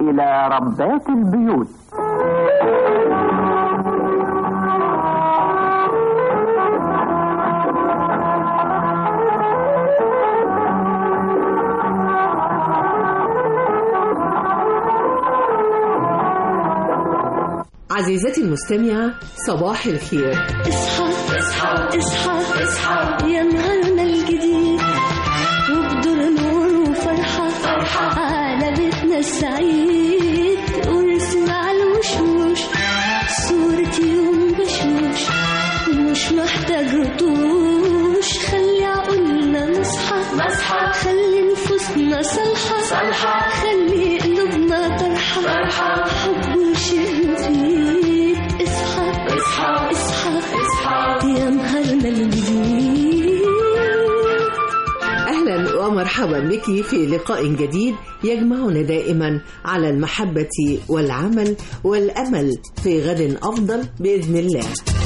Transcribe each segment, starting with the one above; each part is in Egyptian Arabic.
إلى ربات البيوت عزيزتي المستمعة صباح الخير اصحى اصحى اصحى اصحى يا نهارنا الجديد وبدور نور وفرحة فرحة على بيتنا السعيد ونسمع الوشوش صورة يوم بشوش مش محتاج رطوش خلي عقولنا نصحى نصحى خلي نفوسنا صالحة صالحة خلي قلوبنا طرحة فرحة حب وشيء مفيد اصحى اصحى اصحى اصحى يا نهارنا الجديد أهلا ومرحبا بك في لقاء جديد يجمعنا دائما على المحبة والعمل والأمل في غد أفضل بإذن الله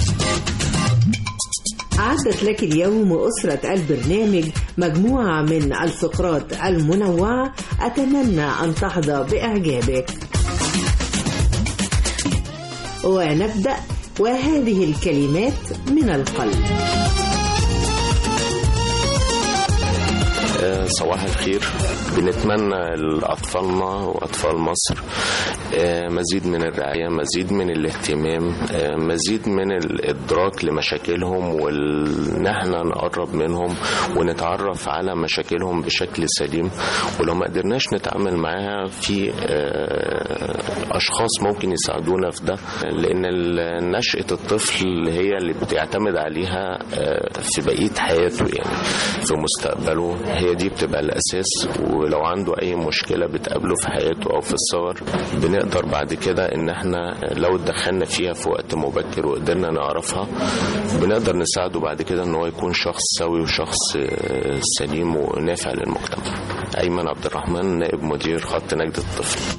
أعدت لك اليوم أسرة البرنامج مجموعة من الفقرات المنوعة أتمنى أن تحظى بإعجابك ونبدأ وهذه الكلمات من القلب آه، صباح الخير بنتمنى لأطفالنا وأطفال مصر آه، مزيد من الرعاية مزيد من الاهتمام آه، مزيد من الإدراك لمشاكلهم وإن احنا نقرب منهم ونتعرف على مشاكلهم بشكل سليم ولو ما قدرناش نتعامل معاها في آه، أشخاص ممكن يساعدونا في ده لأن ال- نشأة الطفل هي اللي بتعتمد عليها آه، في بقية حياته يعني في مستقبله هي دي بتبقى الأساس ولو عنده أي مشكلة بتقابله في حياته أو في الصغر بنقدر بعد كده إن احنا لو اتدخلنا فيها في وقت مبكر وقدرنا نعرفها بنقدر نساعده بعد كده إن هو يكون شخص سوي وشخص آه، سليم ونافع للمجتمع أيمن عبد الرحمن نائب مدير خط نجدة الطفل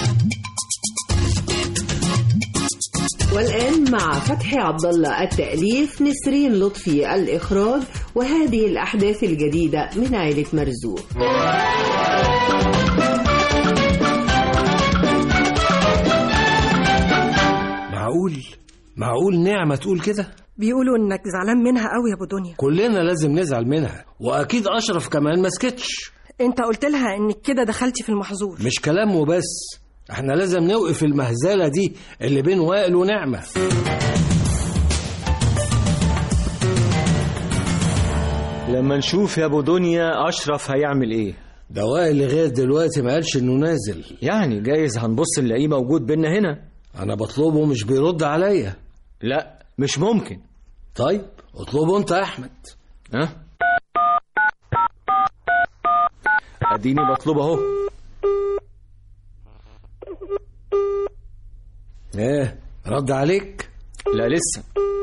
والآن مع فتحي عبد الله التأليف نسرين لطفي الإخراج وهذه الأحداث الجديدة من عائلة مرزوق معقول معقول نعمة تقول كده بيقولوا انك زعلان منها قوي يا ابو دنيا كلنا لازم نزعل منها واكيد اشرف كمان ما سكتش انت قلت لها انك كده دخلتي في المحظور مش كلام وبس احنا لازم نوقف المهزلة دي اللي بين وائل ونعمة لما نشوف يا ابو دنيا اشرف هيعمل ايه ده وائل لغاية دلوقتي ما قالش انه نازل يعني جايز هنبص نلاقيه موجود بينا هنا انا بطلبه مش بيرد عليا لا مش ممكن طيب اطلبه انت يا احمد ها اديني بطلبه اهو ايه رد عليك لا لسه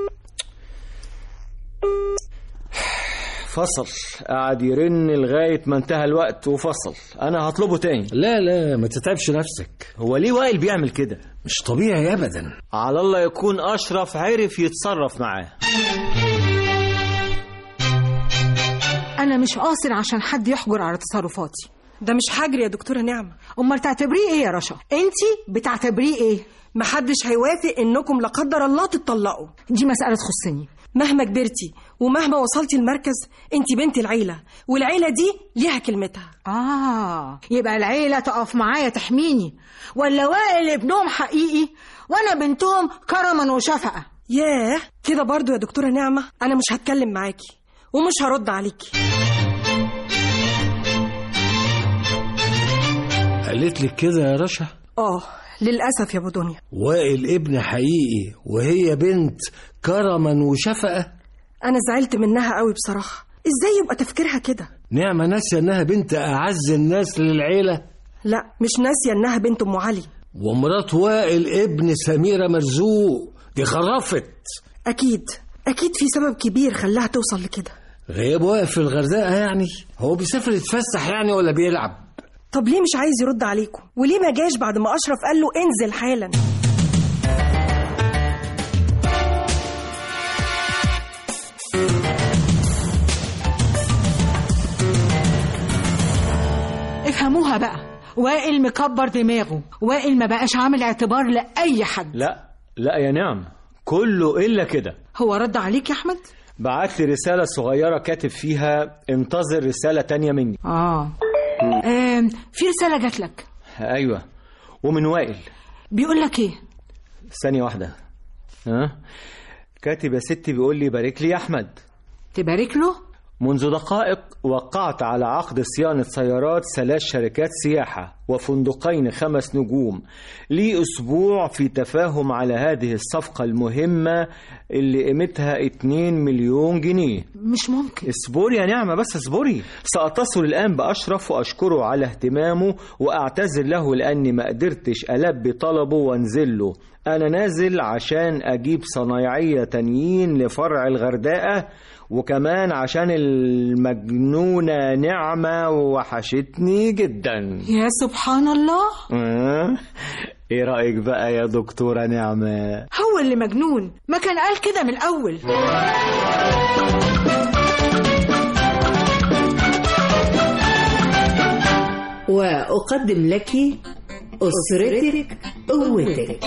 فصل قعد يرن لغاية ما انتهى الوقت وفصل أنا هطلبه تاني لا لا ما تتعبش نفسك هو ليه وائل بيعمل كده مش طبيعي ابدا على الله يكون أشرف عرف يتصرف معاه انا مش قاصر عشان حد يحجر على تصرفاتي ده مش حجر يا دكتورة نعمة امال تعتبريه ايه يا رشا انتي بتعتبريه ايه محدش هيوافق انكم لا قدر الله تتطلقوا دي مسألة تخصني مهما كبرتي ومهما وصلتي المركز انت بنت العيلة والعيلة دي ليها كلمتها اه يبقى العيلة تقف معايا تحميني ولا وائل ابنهم حقيقي وانا بنتهم كرما وشفقة ياه كده برضو يا دكتورة نعمة انا مش هتكلم معاكي ومش هرد عليكي قالت لك كده يا رشا اه للأسف يا ابو دنيا وائل ابن حقيقي وهي بنت كرما وشفقة انا زعلت منها قوي بصراحة ازاي يبقى تفكيرها كده نعمة ناسية انها بنت اعز الناس للعيلة لا مش ناسية انها بنت ام علي ومرات وائل ابن سميرة مرزوق دي خرفت اكيد اكيد في سبب كبير خلاها توصل لكده غياب واقف في الغردقة يعني هو بيسافر يتفسح يعني ولا بيلعب طب ليه مش عايز يرد عليكم وليه ما جاش بعد ما اشرف قال له انزل حالا افهموها بقى وائل مكبر دماغه وائل ما بقاش عامل اعتبار لأي حد لا لا يا نعم كله إلا كده هو رد عليك يا أحمد؟ بعت لي رسالة صغيرة كاتب فيها انتظر رسالة تانية مني آه آم، في رسالة جات لك أيوة ومن وائل بيقول لك إيه؟ ثانية واحدة ها كاتب يا ستي بيقول لي بارك لي يا أحمد تبارك له؟ منذ دقائق وقعت على عقد صيانة سيارات ثلاث شركات سياحة وفندقين خمس نجوم لي أسبوع في تفاهم على هذه الصفقة المهمة اللي قيمتها 2 مليون جنيه مش ممكن اصبري يا نعمة بس اصبري سأتصل الآن بأشرف وأشكره على اهتمامه وأعتذر له لأني ما قدرتش ألبي طلبه وانزل له أنا نازل عشان أجيب صنايعية تانيين لفرع الغردقة وكمان عشان المجنونة نعمة وحشتني جدا يا سبحان الله أه؟ ايه رأيك بقى يا دكتورة نعمة هو اللي مجنون ما كان قال كده من الأول وأقدم لك أسرتك قوتك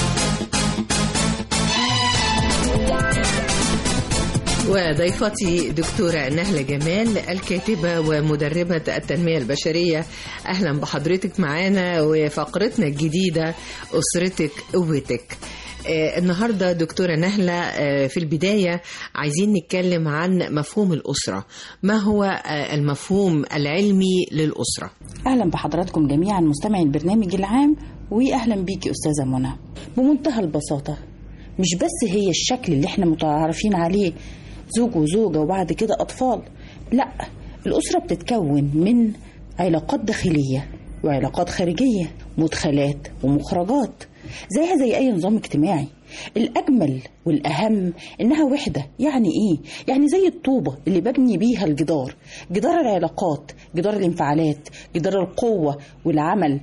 وضيفتي دكتورة نهلة جمال الكاتبة ومدربة التنمية البشرية أهلا بحضرتك معانا وفقرتنا الجديدة أسرتك قوتك آه، النهاردة دكتورة نهلة آه، في البداية عايزين نتكلم عن مفهوم الأسرة ما هو آه، المفهوم العلمي للأسرة اهلا بحضراتكم جميعا مستمعي البرنامج العام واهلا بيكي استاذه منى بمنتهى البساطه مش بس هي الشكل اللي احنا متعارفين عليه زوج وزوجه وبعد كده اطفال لا الاسره بتتكون من علاقات داخليه وعلاقات خارجيه مدخلات ومخرجات زيها زي اي نظام اجتماعي الاجمل والاهم انها وحده يعني ايه يعني زي الطوبه اللي ببني بيها الجدار جدار العلاقات جدار الانفعالات جدار القوه والعمل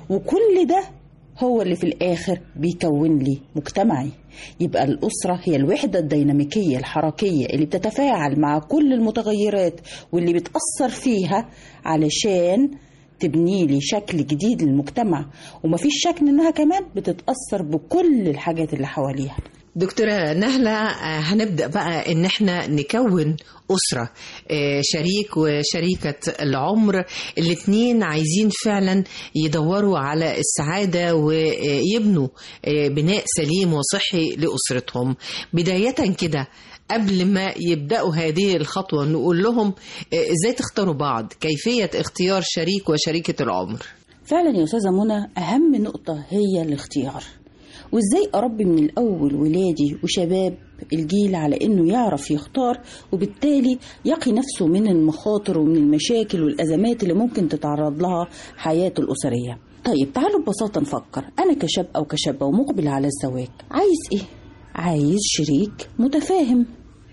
وكل ده هو اللي في الآخر بيكون لي مجتمعي يبقى الأسرة هي الوحدة الديناميكية الحركية اللي بتتفاعل مع كل المتغيرات واللي بتأثر فيها علشان تبني لي شكل جديد للمجتمع ومفيش شك انها كمان بتتأثر بكل الحاجات اللي حواليها دكتورة نهلة آه، هنبدأ بقى إن احنا نكون أسرة آه، شريك وشريكة العمر الاتنين عايزين فعلا يدوروا على السعادة ويبنوا آه، بناء سليم وصحي لأسرتهم بداية كده قبل ما يبدأوا هذه الخطوة نقول لهم آه، ازاي تختاروا بعض كيفية اختيار شريك وشريكة العمر فعلا يا أستاذة منى أهم نقطة هي الاختيار وإزاي أربي من الأول ولادي وشباب الجيل على إنه يعرف يختار وبالتالي يقي نفسه من المخاطر ومن المشاكل والأزمات اللي ممكن تتعرض لها حياته الأسرية طيب تعالوا ببساطة نفكر أنا كشاب أو كشابة ومقبل على الزواج عايز إيه؟ عايز شريك متفاهم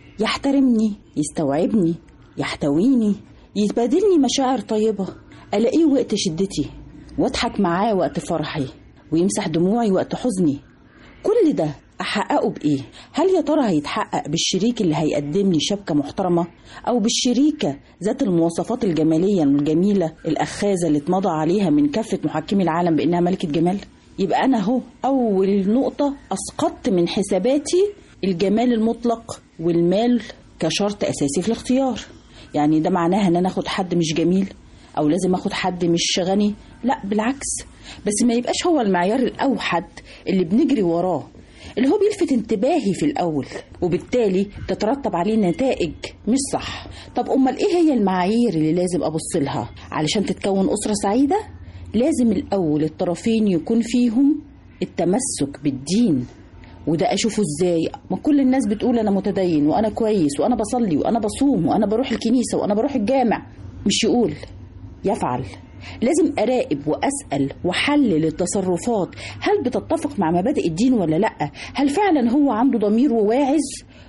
يحترمني يستوعبني يحتويني يتبادلني مشاعر طيبة ألاقيه وقت شدتي واضحك معاه وقت فرحي ويمسح دموعي وقت حزني كل ده أحققه بإيه؟ هل يا ترى هيتحقق بالشريك اللي هيقدم لي شبكة محترمة أو بالشريكة ذات المواصفات الجمالية الجميلة الأخاذة اللي اتمضى عليها من كافة محكمي العالم بإنها ملكة جمال؟ يبقى أنا أهو أول نقطة أسقطت من حساباتي الجمال المطلق والمال كشرط أساسي في الاختيار يعني ده معناها إن أنا آخد حد مش جميل أو لازم آخد حد مش غني لا بالعكس بس ما يبقاش هو المعيار الأوحد اللي بنجري وراه اللي هو بيلفت انتباهي في الأول وبالتالي تترتب عليه نتائج مش صح طب أمال إيه هي المعايير اللي لازم أبص لها علشان تتكون أسرة سعيدة لازم الأول الطرفين يكون فيهم التمسك بالدين وده اشوفه ازاي ما كل الناس بتقول انا متدين وانا كويس وانا بصلي وانا بصوم وانا بروح الكنيسه وانا بروح الجامع مش يقول يفعل لازم اراقب واسال واحلل التصرفات هل بتتفق مع مبادئ الدين ولا لا هل فعلا هو عنده ضمير وواعظ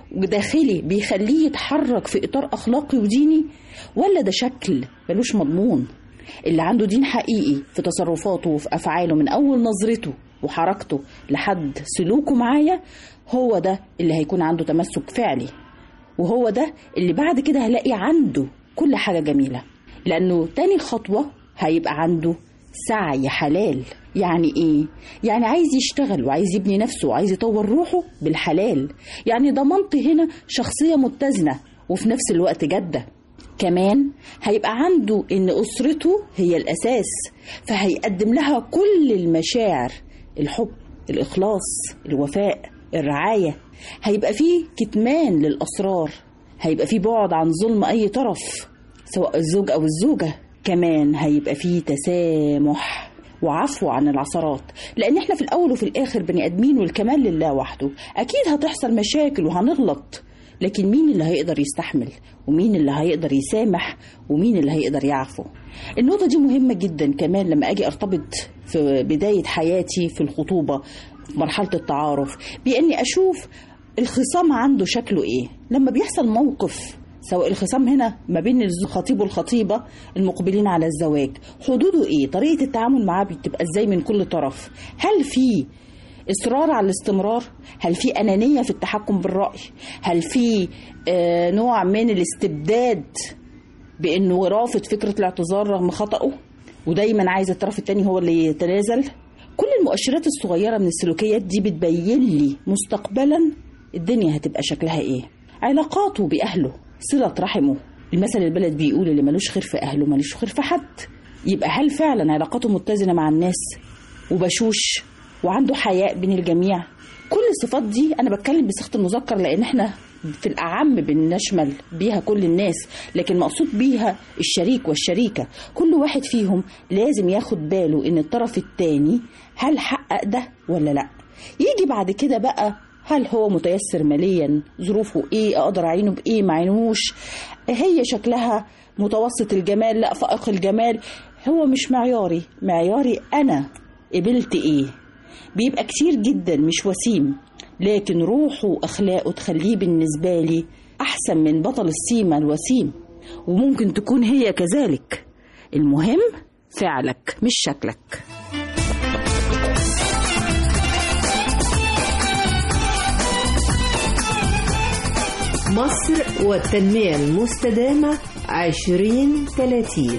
داخلي بيخليه يتحرك في اطار اخلاقي وديني ولا ده شكل ملوش مضمون اللي عنده دين حقيقي في تصرفاته وفي افعاله من اول نظرته وحركته لحد سلوكه معايا هو ده اللي هيكون عنده تمسك فعلي وهو ده اللي بعد كده هلاقي عنده كل حاجة جميلة لأنه تاني خطوة هيبقى عنده سعي حلال يعني ايه يعني عايز يشتغل وعايز يبني نفسه وعايز يطور روحه بالحلال يعني ضمنت هنا شخصية متزنة وفي نفس الوقت جادة كمان هيبقى عنده ان اسرته هي الاساس فهيقدم لها كل المشاعر الحب الاخلاص الوفاء الرعايه هيبقى فيه كتمان للاسرار هيبقى فيه بعد عن ظلم اي طرف سواء الزوج او الزوجه كمان هيبقى فيه تسامح وعفو عن العثرات لان احنا في الاول وفي الاخر بني ادمين والكمال لله وحده اكيد هتحصل مشاكل وهنغلط لكن مين اللي هيقدر يستحمل ومين اللي هيقدر يسامح ومين اللي هيقدر يعفو النقطة دي مهمة جدا كمان لما أجي أرتبط في بداية حياتي في الخطوبة في مرحلة التعارف بأني أشوف الخصام عنده شكله إيه لما بيحصل موقف سواء الخصام هنا ما بين الخطيب والخطيبة المقبلين على الزواج حدوده إيه طريقة التعامل معاه بتبقى إزاي من كل طرف هل في اصرار على الاستمرار هل في انانيه في التحكم بالراي هل في آه نوع من الاستبداد بانه رافض فكره الاعتذار رغم خطاه ودايما عايز الطرف التاني هو اللي يتنازل كل المؤشرات الصغيره من السلوكيات دي بتبين لي مستقبلا الدنيا هتبقى شكلها ايه علاقاته باهله صله رحمه المثل البلد بيقول اللي ملوش خير في اهله ملوش خير في حد يبقى هل فعلا علاقاته متزنه مع الناس وبشوش وعنده حياء بين الجميع كل الصفات دي انا بتكلم بصيغه المذكر لان احنا في الاعم بنشمل بيها كل الناس لكن مقصود بيها الشريك والشريكه كل واحد فيهم لازم ياخد باله ان الطرف التاني هل حقق ده ولا لا يجي بعد كده بقى هل هو متيسر ماليا ظروفه ايه اقدر اعينه بايه ما عينوش هي شكلها متوسط الجمال لا فائق الجمال هو مش معياري معياري انا قبلت ايه بيبقى كتير جدا مش وسيم لكن روحه واخلاقه تخليه بالنسبه لي احسن من بطل السيما الوسيم وممكن تكون هي كذلك المهم فعلك مش شكلك مصر والتنمية المستدامة عشرين ثلاثين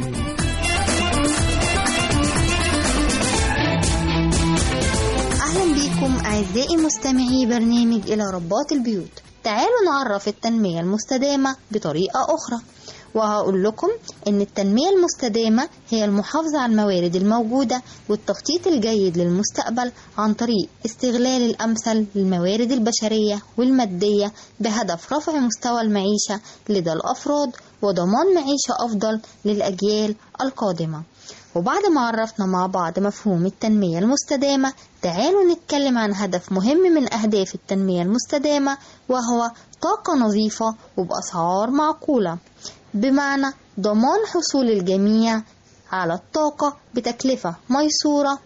أهلا بكم أعزائي مستمعي برنامج إلى رباط البيوت تعالوا نعرف التنمية المستدامة بطريقة أخرى وهقول لكم إن التنمية المستدامة هي المحافظة على الموارد الموجودة والتخطيط الجيد للمستقبل عن طريق استغلال الأمثل للموارد البشرية والمادية بهدف رفع مستوى المعيشة لدى الأفراد وضمان معيشة أفضل للأجيال القادمة وبعد ما عرفنا مع بعض مفهوم التنمية المستدامة تعالوا نتكلم عن هدف مهم من أهداف التنمية المستدامة وهو طاقة نظيفة وبأسعار معقولة بمعنى ضمان حصول الجميع على الطاقة بتكلفة ميسورة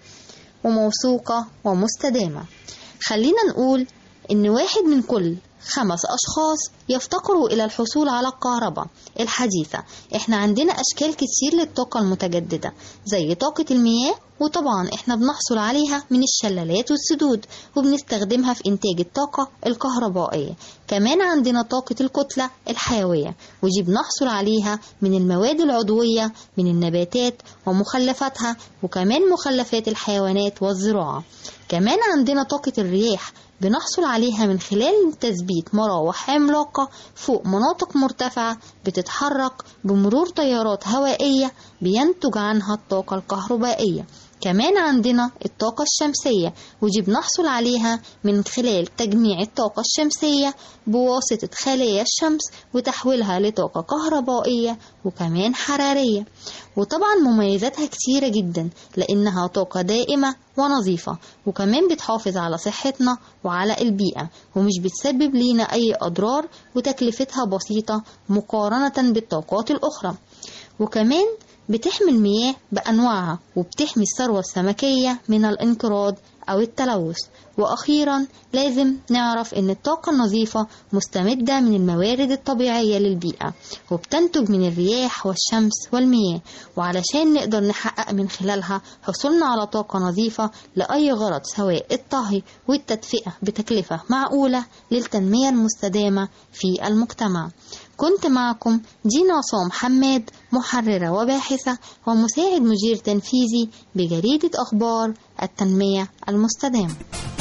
وموثوقة ومستدامة خلينا نقول إن واحد من كل خمس أشخاص يفتقروا إلى الحصول على الكهرباء الحديثة إحنا عندنا أشكال كتير للطاقة المتجددة زي طاقة المياه وطبعا إحنا بنحصل عليها من الشلالات والسدود وبنستخدمها في إنتاج الطاقة الكهربائية كمان عندنا طاقة الكتلة الحيوية ودي بنحصل عليها من المواد العضوية من النباتات ومخلفاتها وكمان مخلفات الحيوانات والزراعة كمان عندنا طاقة الرياح بنحصل عليها من خلال تثبيت مراوح عملاقة فوق مناطق مرتفعة بتتحرك بمرور تيارات هوائية بينتج عنها الطاقة الكهربائية كمان عندنا الطاقة الشمسية ودي بنحصل عليها من خلال تجميع الطاقة الشمسية بواسطة خلايا الشمس وتحويلها لطاقة كهربائية وكمان حرارية وطبعا مميزاتها كتيرة جدا لأنها طاقة دائمة ونظيفة وكمان بتحافظ على صحتنا وعلى البيئة ومش بتسبب لينا أي أضرار وتكلفتها بسيطة مقارنة بالطاقات الأخرى وكمان بتحمي المياه بأنواعها وبتحمي الثروة السمكية من الانقراض أو التلوث وأخيرا لازم نعرف أن الطاقة النظيفة مستمدة من الموارد الطبيعية للبيئة وبتنتج من الرياح والشمس والمياه وعلشان نقدر نحقق من خلالها حصولنا على طاقة نظيفة لأي غرض سواء الطهي والتدفئة بتكلفة معقولة للتنمية المستدامة في المجتمع كنت معكم دينا عصام حماد محررة وباحثة ومساعد مدير تنفيذي بجريدة أخبار التنمية المستدامة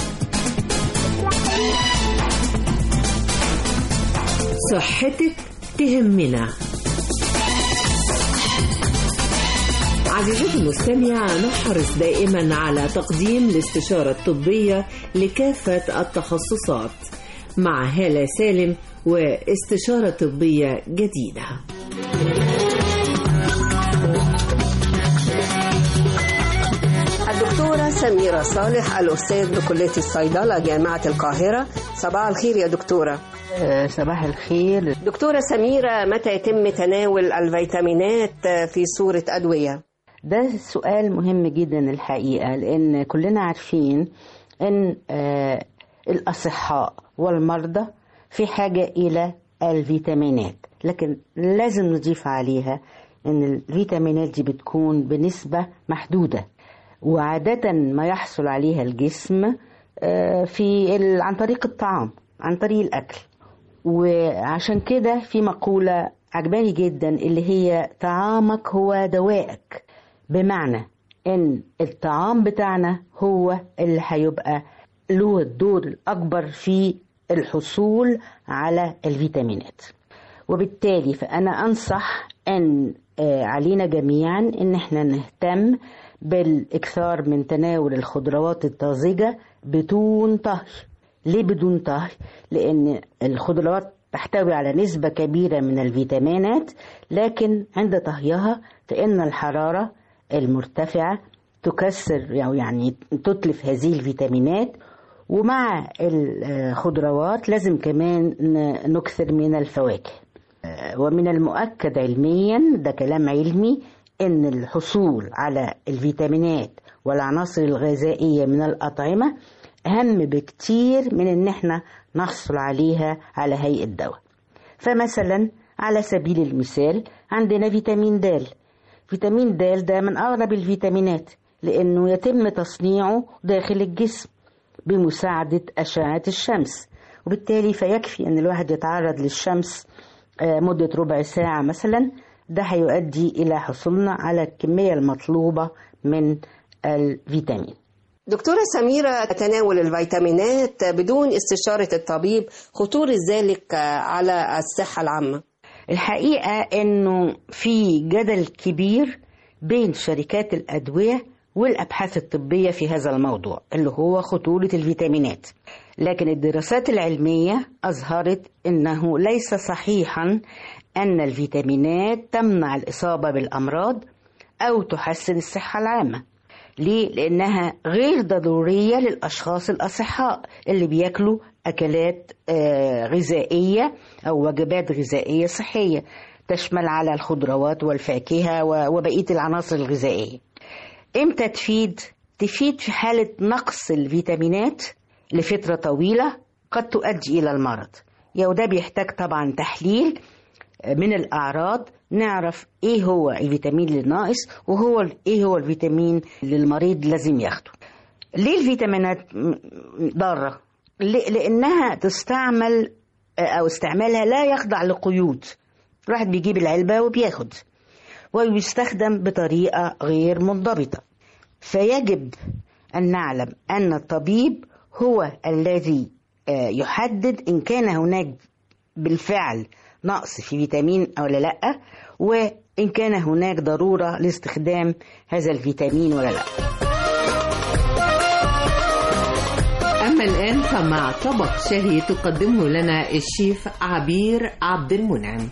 صحتك تهمنا عزيزتي المستمع نحرص دائما على تقديم الاستشارة الطبية لكافة التخصصات مع هالة سالم واستشارة طبية جديدة الدكتورة سميرة صالح الأستاذ بكلية الصيدلة جامعة القاهرة صباح الخير يا دكتورة صباح الخير دكتورة سميرة متى يتم تناول الفيتامينات في صورة أدوية؟ ده سؤال مهم جدا الحقيقة لأن كلنا عارفين أن آه الأصحاء والمرضى في حاجة إلى الفيتامينات لكن لازم نضيف عليها أن الفيتامينات دي بتكون بنسبة محدودة وعادة ما يحصل عليها الجسم آه في عن طريق الطعام عن طريق الأكل وعشان كده في مقولة عجباني جدا اللي هي طعامك هو دوائك بمعنى ان الطعام بتاعنا هو اللي هيبقى له الدور الاكبر في الحصول على الفيتامينات وبالتالي فانا انصح ان علينا جميعا ان احنا نهتم بالاكثار من تناول الخضروات الطازجه بدون طهي ليه بدون طهي لان الخضروات تحتوي على نسبة كبيرة من الفيتامينات لكن عند طهيها فإن الحرارة المرتفعة تكسر يعني تتلف هذه الفيتامينات ومع الخضروات لازم كمان نكثر من الفواكه ومن المؤكد علميا ده كلام علمي ان الحصول على الفيتامينات والعناصر الغذائية من الأطعمة أهم بكتير من إن إحنا نحصل عليها على هيئة دواء فمثلا على سبيل المثال عندنا فيتامين د فيتامين د ده من أغلب الفيتامينات لأنه يتم تصنيعه داخل الجسم بمساعدة أشعة الشمس وبالتالي فيكفي أن الواحد يتعرض للشمس مدة ربع ساعة مثلا ده هيؤدي إلى حصولنا على الكمية المطلوبة من الفيتامين دكتورة سميرة تناول الفيتامينات بدون استشارة الطبيب خطورة ذلك على الصحة العامة الحقيقة أنه في جدل كبير بين شركات الأدوية والأبحاث الطبية في هذا الموضوع اللي هو خطورة الفيتامينات لكن الدراسات العلمية أظهرت أنه ليس صحيحا أن الفيتامينات تمنع الإصابة بالأمراض أو تحسن الصحة العامة ليه؟ لأنها غير ضرورية للأشخاص الأصحاء اللي بياكلوا أكلات غذائية أو وجبات غذائية صحية تشمل على الخضروات والفاكهة وبقية العناصر الغذائية إمتى تفيد؟ تفيد في حالة نقص الفيتامينات لفترة طويلة قد تؤدي إلى المرض وده بيحتاج طبعا تحليل من الأعراض نعرف ايه هو الفيتامين اللي ناقص وهو ايه هو الفيتامين اللي المريض لازم ياخده ليه الفيتامينات ضارة لانها تستعمل او استعمالها لا يخضع لقيود الواحد بيجيب العلبة وبياخد ويستخدم بطريقة غير منضبطة فيجب أن نعلم أن الطبيب هو الذي يحدد إن كان هناك بالفعل نقص في فيتامين أو لا وإن كان هناك ضرورة لاستخدام هذا الفيتامين ولا لا أما الآن فمع طبق شهي تقدمه لنا الشيف عبير عبد المنعم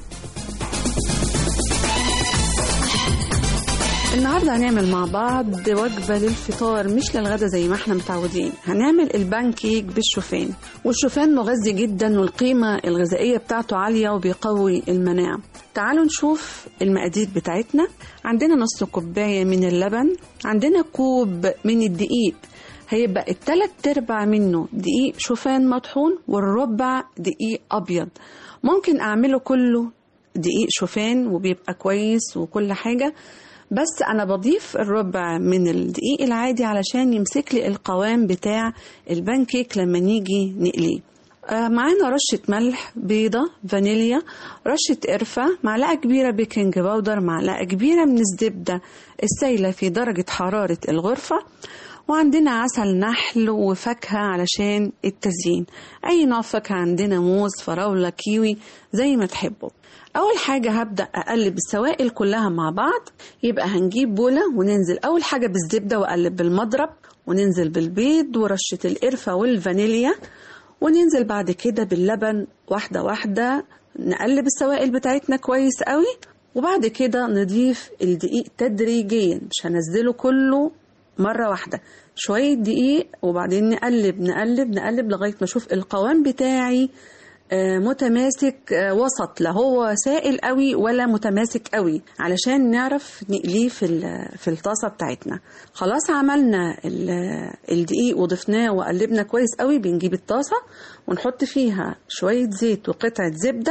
النهارده هنعمل مع بعض وجبه للفطار مش للغدا زي ما احنا متعودين هنعمل البانكيك بالشوفان والشوفان مغذي جدا والقيمه الغذائيه بتاعته عاليه وبيقوي المناعه تعالوا نشوف المقادير بتاعتنا عندنا نص كوبايه من اللبن عندنا كوب من الدقيق هيبقى التلات ارباع منه دقيق شوفان مطحون والربع دقيق ابيض ممكن اعمله كله دقيق شوفان وبيبقى كويس وكل حاجه بس انا بضيف الربع من الدقيق العادي علشان يمسك لي القوام بتاع البانكيك لما نيجي نقليه آه، معانا رشة ملح بيضة فانيليا رشة قرفة معلقة كبيرة بيكنج باودر معلقة كبيرة من الزبدة السايلة في درجة حرارة الغرفة وعندنا عسل نحل وفاكهة علشان التزيين أي نوع فاكهة عندنا موز فراولة كيوي زي ما تحبوا أول حاجة هبدأ أقلب السوائل كلها مع بعض يبقى هنجيب بولة وننزل أول حاجة بالزبدة وأقلب بالمضرب وننزل بالبيض ورشة القرفة والفانيليا وننزل بعد كده باللبن واحدة واحدة نقلب السوائل بتاعتنا كويس قوي وبعد كده نضيف الدقيق تدريجيا مش هنزله كله مرة واحدة شوية دقيق وبعدين نقلب نقلب نقلب لغاية ما أشوف القوام بتاعي آه، متماسك آه، وسط لا هو سائل قوي ولا متماسك قوي علشان نعرف نقليه في ال- في الطاسه بتاعتنا خلاص عملنا ال- الدقيق وضفناه وقلبنا كويس قوي بنجيب الطاسه ونحط فيها شويه زيت وقطعه زبده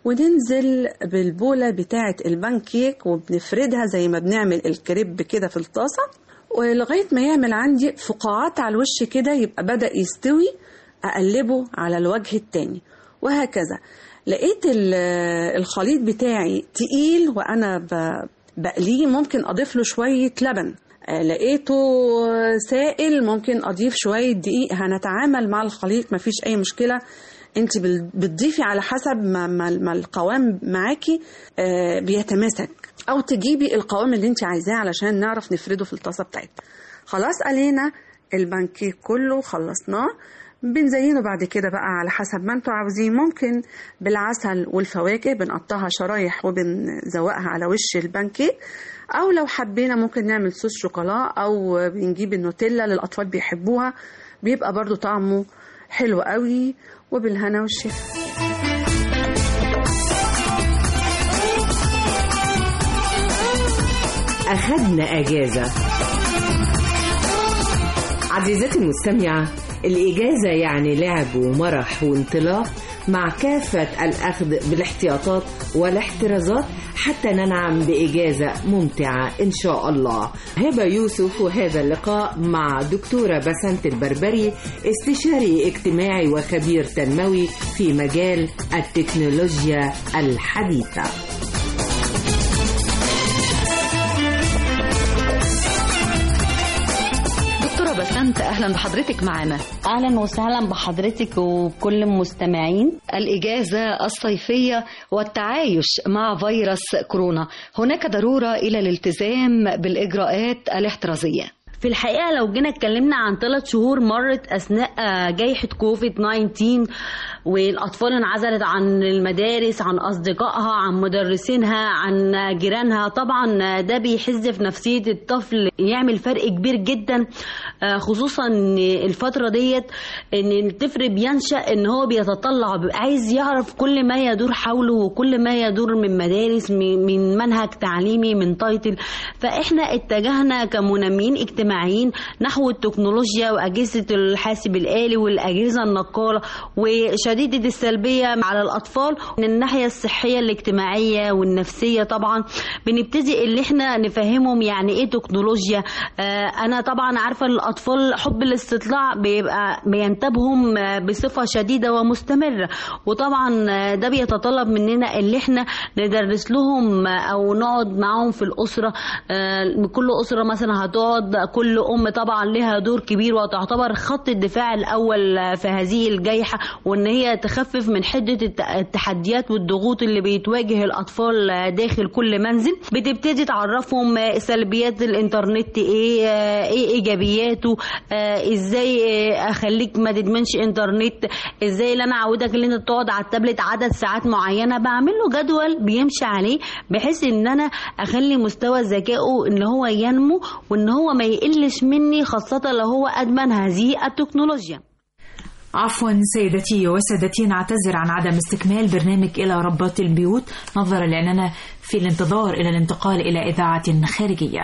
وننزل بالبوله بتاعه البانكيك وبنفردها زي ما بنعمل الكريب كده في الطاسه ولغايه ما يعمل عندي فقاعات على الوش كده يبقى بدا يستوي اقلبه على الوجه التاني وهكذا لقيت ال- الخليط بتاعي تقيل وانا ب- بقليه ممكن اضيف له شويه لبن آه، لقيته سائل ممكن اضيف شويه دقيق هنتعامل مع الخليط مفيش اي مشكله انت بال- بتضيفي على حسب ما, ما, ما القوام معاكي آه، بيتماسك او تجيبي القوام اللي انت عايزاه علشان نعرف نفرده في الطاسه بتاعتنا خلاص قلينا البانكيك كله خلصناه بنزينه بعد كده بقى على حسب ما انتوا عاوزين ممكن بالعسل والفواكه بنقطعها شرايح وبنزوقها على وش البانكيك او لو حبينا ممكن نعمل صوص شوكولا او بنجيب النوتيلا للاطفال بيحبوها بيبقى برضو طعمه حلو قوي وبالهنا والشفا أخذنا أجازة عزيزتي المستمعة الإجازة يعني لعب ومرح وانطلاق مع كافة الأخذ بالاحتياطات والاحترازات حتى ننعم بإجازة ممتعة إن شاء الله هبة يوسف وهذا اللقاء مع دكتورة بسنت البربري استشاري اجتماعي وخبير تنموي في مجال التكنولوجيا الحديثة دكتورة بسنت أهلا بحضرتك معنا اهلا وسهلا بحضرتك وبكل المستمعين الإجازة الصيفية والتعايش مع فيروس كورونا هناك ضرورة إلى الالتزام بالإجراءات الاحترازية في الحقيقة لو جينا اتكلمنا عن ثلاث شهور مرت أثناء آه، جائحة كوفيد 19 والأطفال انعزلت عن المدارس عن أصدقائها عن مدرسينها عن جيرانها طبعا ده بيحز في نفسية الطفل يعمل فرق كبير جدا آه، خصوصا إن الفترة ديت ان الطفل بينشأ ان هو بيتطلع بيبقى عايز يعرف كل ما يدور حوله وكل ما يدور من مدارس من من منهج تعليمي من تايتل فاحنا اتجهنا كمنمين اجتماعيين نحو التكنولوجيا واجهزه الحاسب الالي والاجهزه النقاله وشديده السلبيه على الاطفال من الناحيه الصحيه الاجتماعيه والنفسيه طبعا بنبتدي اللي احنا نفهمهم يعني ايه تكنولوجيا آه انا طبعا عارفه الاطفال حب الاستطلاع بيبقى بينتابهم آه، بصفه شديده ومستمره وطبعا آه، ده بيتطلب مننا اللي احنا ندرس لهم آه، او نقعد معاهم في الاسره آه، كل اسره مثلا هتقعد كل ام طبعا لها دور كبير وتعتبر خط الدفاع الاول آه، في هذه الجائحه وان هي تخفف من حده الت- التحديات والضغوط اللي بيتواجه الاطفال آه، داخل كل منزل بتبتدي تعرفهم آه، سلبيات الانترنت ايه آه، ايه ايجابياته آه، ازاي آه، اخليك ما تدمنش انترنت ازاي اللي انا اعودك ان انت تقعد على التابلت عدد ساعات معينه بعمل له جدول بيمشي عليه بحيث ان انا اخلي مستوى ذكائه ان هو ينمو وان هو ما يقلش مني خاصه لو هو ادمن هذه التكنولوجيا عفوا سيدتي وسادتي نعتذر عن عدم استكمال برنامج إلى ربات البيوت نظرا لأننا في الانتظار إلى الانتقال إلى إذاعة خارجية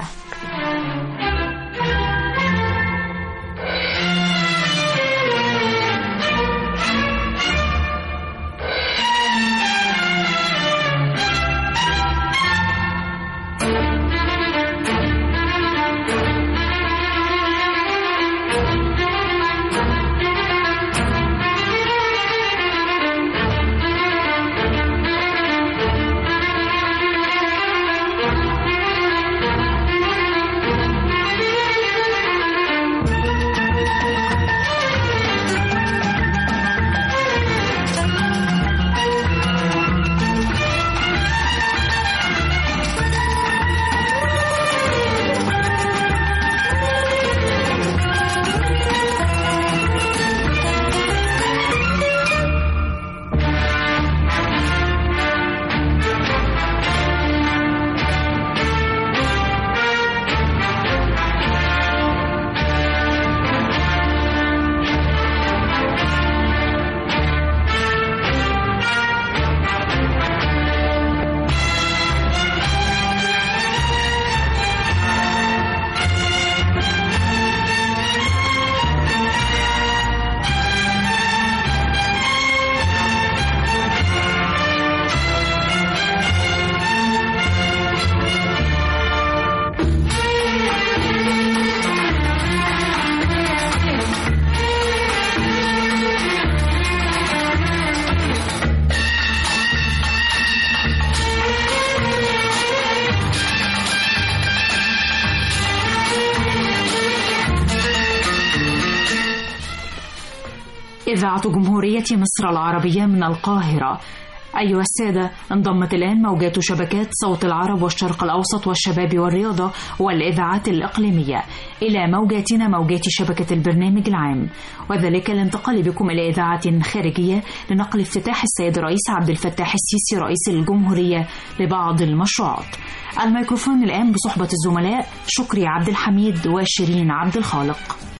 إذاعة جمهورية مصر العربية من القاهرة أيها السادة انضمت الآن موجات شبكات صوت العرب والشرق الأوسط والشباب والرياضة والإذاعات الإقليمية إلى موجاتنا موجات شبكة البرنامج العام وذلك الانتقال بكم إلى إذاعة خارجية لنقل افتتاح السيد الرئيس عبد الفتاح السيسي رئيس الجمهورية لبعض المشروعات الميكروفون الآن بصحبة الزملاء شكري عبد الحميد وشيرين عبد الخالق